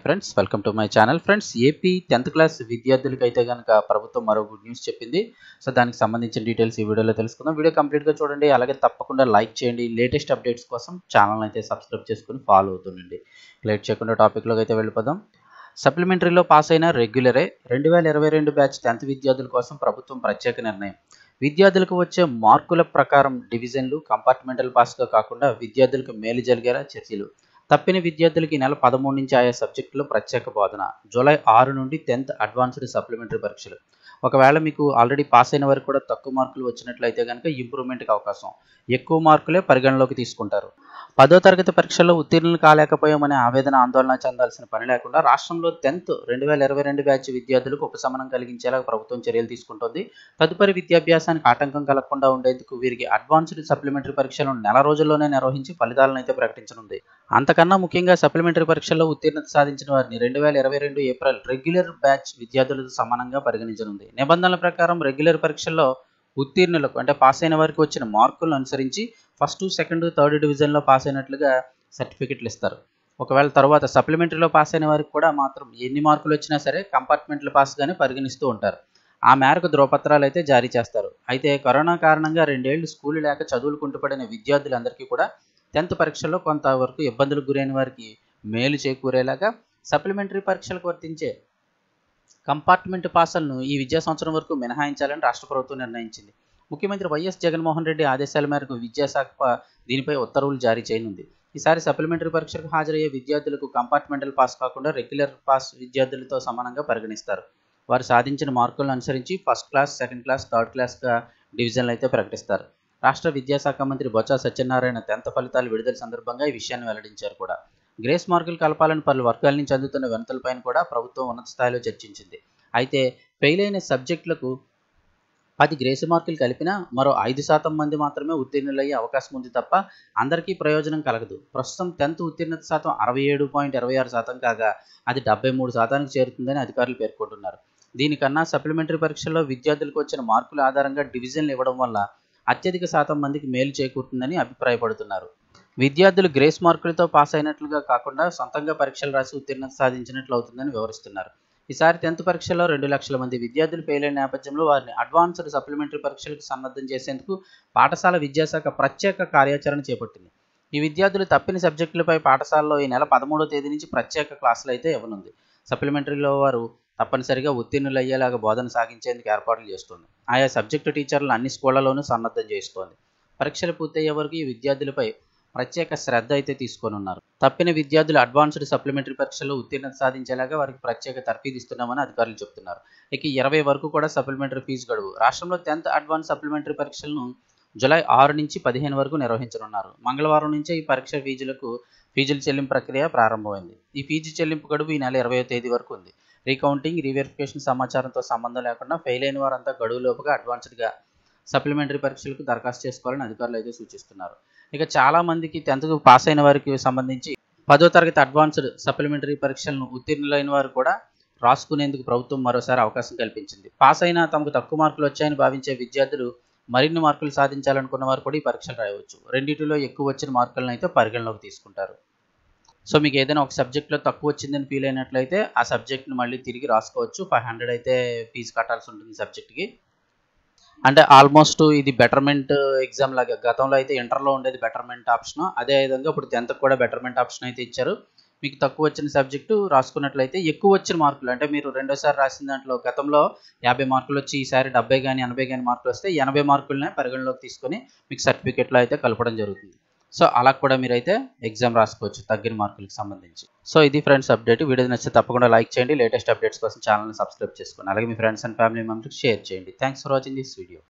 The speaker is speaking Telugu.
friends welcome to my channel friends AP tenth class విద్యార్థులకి అయితే కనుక ప్రభుత్వం మరో గుడ్ న్యూస్ చెప్పింది సో దానికి సంబంధించిన డీటెయిల్స్ ఈ వీడియోలో తెలుసుకుందాం వీడియో కంప్లీట్గా చూడండి అలాగే తప్పకుండా లైక్ చేయండి లేటెస్ట్ అప్డేట్స్ కోసం ఛానల్ అయితే సబ్స్క్రైబ్ చేసుకుని ఫాలో అవుతుండండి లేట్ చేయకుండా టాపిక్లోకి అయితే వెళ్ళిపోదాం సప్లిమెంటరీలో పాస్ అయిన రెగ్యులరే రెండు వేల ఇరవై రెండు బ్యాచ్ టెన్త్ విద్యార్థుల కోసం ప్రభుత్వం ప్రత్యేక నిర్ణయం విద్యార్థులకు వచ్చే మార్కుల ప్రకారం డివిజన్లు కంపార్ట్మెంటల్ పాస్గా కాకుండా విద్యార్థులకు మేలు జరిగేలా చర్యలు తప్పిన విద్యార్థులకి ఈ నెల పదమూడు నుంచి ఆయా సబ్జెక్టులో ప్రత్యేక బోధన జూలై ఆరు నుండి టెన్త్ అడ్వాన్స్డ్ సప్లిమెంటరీ పరీక్షలు ఒకవేళ మీకు ఆల్రెడీ పాస్ అయిన వారికి కూడా తక్కువ మార్కులు వచ్చినట్లయితే కనుక ఇంప్రూవ్మెంట్కి అవకాశం ఎక్కువ మార్కులే పరిగణలోకి తీసుకుంటారు పదో తరగతి పరీక్షల్లో ఉత్తీర్ణులు కాలేకపోయామనే ఆవేదన ఆందోళన చెందాల్సిన పని లేకుండా రాష్ట్రంలో టెన్త్ రెండు వేల ఇరవై రెండు బ్యాచ్ విద్యార్థులకు ఉపశమనం కలిగించేలా ప్రభుత్వం చర్యలు తీసుకుంటోంది తదుపరి విద్యాభ్యాసానికి ఆటంకం కలగకుండా ఉండేందుకు వీరికి అడ్వాన్స్డ్ సప్లిమెంటరీ పరీక్షలను నెల రోజుల్లోనే నిర్వహించి ఫలితాలను అయితే ప్రకటించనుంది అంతకన్నా ముఖ్యంగా సప్లిమెంటరీ పరీక్షల్లో ఉత్తీర్ణత సాధించిన వారిని రెండు వేల ఇరవై రెండు ఏప్రిల్ రెగ్యులర్ బ్యాచ్ విద్యార్థులతో సమానంగా పరిగణించనుంది నిబంధనల ప్రకారం రెగ్యులర్ పరీక్షల్లో ఉత్తీర్ణులకు అంటే పాస్ అయిన వారికి వచ్చిన మార్కులను అనుసరించి ఫస్ట్ సెకండ్ థర్డ్ డివిజన్లో పాస్ అయినట్లుగా సర్టిఫికెట్లు ఇస్తారు ఒకవేళ తర్వాత సప్లిమెంటరీలో పాస్ అయిన వారికి కూడా మాత్రం ఎన్ని మార్కులు వచ్చినా సరే కంపార్ట్మెంట్లు పాస్గానే పరిగణిస్తూ ఉంటారు ఆ మేరకు ధ్రువపత్రాలు అయితే జారీ చేస్తారు అయితే కరోనా కారణంగా రెండేళ్లు స్కూల్ లేక చదువులు కుంటుపడిన విద్యార్థులందరికీ కూడా టెన్త్ పరీక్షల్లో కొంతవరకు ఇబ్బందులకు గురైన వారికి మేలు చేకూరేలాగా సప్లిమెంటరీ పరీక్షలకు వర్తించే కంపార్ట్మెంట్ పాసలను ఈ విద్యా సంవత్సరం వరకు మినహాయించాలని రాష్ట్ర ప్రభుత్వం నిర్ణయించింది ముఖ్యమంత్రి వైఎస్ జగన్మోహన్ రెడ్డి ఆదేశాల మేరకు విద్యాశాఖ దీనిపై ఉత్తర్వులు జారీ చేయనుంది ఈసారి సప్లిమెంటరీ పరీక్షలకు హాజరయ్యే విద్యార్థులకు కంపార్ట్మెంటల్ పాస్ కాకుండా రెగ్యులర్ పాస్ విద్యార్థులతో సమానంగా పరిగణిస్తారు వారు సాధించిన మార్కులను అనుసరించి first class second class third క్లాస్గా డివిజన్లు అయితే ప్రకటిస్తారు రాష్ట్ర విద్యాశాఖ మంత్రి బొత్స సత్యనారాయణ టెన్త్ ఫలితాలు విడుదల సందర్భంగా ఈ విషయాన్ని వెల్లడించారు కూడా గ్రేస్ మార్కులు కలపాలని పలు వర్గాల నుంచి అందుతున్న వినతులపైన కూడా ప్రభుత్వం ఉన్నత స్థాయిలో చర్చించింది అయితే ఫెయిల్ అయిన సబ్జెక్టులకు పది గ్రేస్ మార్కులు కలిపినా మరో ఐదు శాతం మంది మాత్రమే ఉత్తీర్ణులయ్యే అవకాశం ఉంది తప్ప అందరికీ ప్రయోజనం కలగదు ప్రస్తుతం టెన్త్ ఉత్తీర్ణత శాతం అరవై ఏడు పాయింట్ ఇరవై ఆరు శాతం కాగా అది డెబ్బై మూడు శాతానికి చేరుతుందని అధికారులు పేర్కొంటున్నారు దీనికన్నా సప్లిమెంటరీ పరీక్షల్లో విద్యార్థులకు వచ్చిన మార్కుల ఆధారంగా డివిజన్లు ఇవ్వడం వల్ల అత్యధిక శాతం మందికి మేలు చేకూరుతుందని అభిప్రాయపడుతున్నారు విద్యార్థులు గ్రేస్ మార్కులతో పాస్ అయినట్లుగా కాకుండా సొంతంగా పరీక్షలు రాసి ఉత్తీర్ణత సాధించినట్లు అవుతుందని వివరిస్తున్నారు ఈసారి టెన్త్ పరీక్షలో రెండు లక్షల మంది విద్యార్థులు ఫెయిల్ అయిన నేపథ్యంలో వారిని అడ్వాన్స్డ్ సప్లిమెంటరీ పరీక్షలకు సన్నద్ధం చేసేందుకు పాఠశాల విద్యాశాఖ ప్రత్యేక కార్యాచరణ చేపట్టింది ఈ విద్యార్థులు తప్పిన సబ్జెక్టులపై పాఠశాలలో ఈ నెల పదమూడో తేదీ నుంచి ప్రత్యేక క్లాసులు అయితే ఇవ్వనుంది సప్లిమెంటరీలో వారు తప్పనిసరిగా ఉత్తీర్ణులు అయ్యేలాగా బోధన సాగించేందుకు ఏర్పాట్లు చేస్తుంది ఆయా సబ్జెక్టు టీచర్లు అన్ని స్కూళ్లలోనూ సన్నద్ధం చేస్తోంది పరీక్షలు పూర్తయ్యే వరకు ఈ విద్యార్థులపై ప్రత్యేక శ్రద్ధ అయితే తీసుకొనున్నారు తప్పిన విద్యార్థులు అడ్వాన్స్డ్ సప్లిమెంటరీ పరీక్షల్లో ఉత్తీర్ణత సాధించేలాగా వారికి ప్రత్యేక తర్ఫీదు ఇస్తున్నామని అధికారులు చెబుతున్నారు ఇక ఇరవై వరకు కూడా సప్లిమెంటరీ ఫీజు గడువు రాష్ట్రంలో టెన్త్ అడ్వాన్స్ సప్లిమెంటరీ పరీక్షలను జూలై ఆరు నుంచి పదిహేను వరకు నిర్వహించనున్నారు మంగళవారం నుంచే ఈ పరీక్ష ఫీజులకు ఫీజుల చెల్లింపు ప్రక్రియ ప్రారంభమైంది ఈ ఫీజు చెల్లింపు గడువు ఈ నెల ఇరవై తేదీ వరకు ఉంది రీకౌంటింగ్ రీవెరిఫికేషన్ సమాచారంతో సంబంధం లేకుండా ఫెయిల్ అయిన వారంతా గడువులోపుగా అడ్వాన్స్డ్గా సప్లిమెంటరీ పరీక్షలకు దరఖాస్తు చేసుకోవాలని అధికారులు అయితే సూచిస్తున్నారు ఇక చాలా మందికి టెన్త్కు పాస్ అయిన వారికి సంబంధించి పదో తరగతి అడ్వాన్స్డ్ సప్లిమెంటరీ పరీక్షలను ఉత్తీర్ణులైన వారు కూడా రాసుకునేందుకు ప్రభుత్వం మరోసారి అవకాశం కల్పించింది పాస్ అయినా తమకు తక్కువ మార్కులు వచ్చాయని భావించే విద్యార్థులు మరిన్ని మార్కులు సాధించాలనుకున్న వారు కూడా ఈ పరీక్షలు రాయవచ్చు రెండింటిలో ఎక్కువ వచ్చిన మార్కులను అయితే పరిగణలోకి తీసుకుంటారు సో మీకు ఏదైనా ఒక సబ్జెక్ట్లో తక్కువ వచ్చిందని ఫీల్ అయినట్లయితే ఆ సబ్జెక్ట్ని మళ్ళీ తిరిగి రాసుకోవచ్చు ఫైవ్ హండ్రెడ్ అయితే ఫీజు కట్టాల్సి ఉంటుంది సబ్జెక్ట్కి అంటే ఆల్మోస్ట్ ఇది బెటర్మెంట్ ఎగ్జామ్ లాగా గతంలో అయితే ఇంటర్లో ఉండేది బెటర్మెంట్ ఆప్షన్ అదే విధంగా ఇప్పుడు టెన్త్ కూడా బెటర్మెంట్ ఆప్షన్ అయితే ఇచ్చారు మీకు తక్కువ వచ్చిన సబ్జెక్టు రాసుకున్నట్లయితే ఎక్కువ వచ్చిన మార్కులు అంటే మీరు రెండోసారి రాసిన దాంట్లో గతంలో యాభై మార్కులు వచ్చి ఈసారి డెబ్బై కానీ ఎనభై కానీ మార్కులు వస్తే ఎనభై మార్కులనే పరిగణలోకి తీసుకొని మీకు సర్టిఫికేట్లో అయితే కలపడం జరుగుతుంది సో అలా కూడా మీరైతే ఎగ్జామ్ రాసుకోవచ్చు తగ్గిన మార్కులకు సంబంధించి సో ఇది ఫ్రెండ్స్ అప్డేట్ వీడియో నచ్చితే తప్పకుండా లైక్ చేయండి లేటెస్ట్ అప్డేట్స్ కోసం ఛానల్ని సబ్స్క్రైబ్ చేసుకోండి అలాగే మీ ఫ్రెండ్స్ అండ్ ఫ్యామిలీ మెంబర్స్కి షేర్ చేయండి thanks for watching this video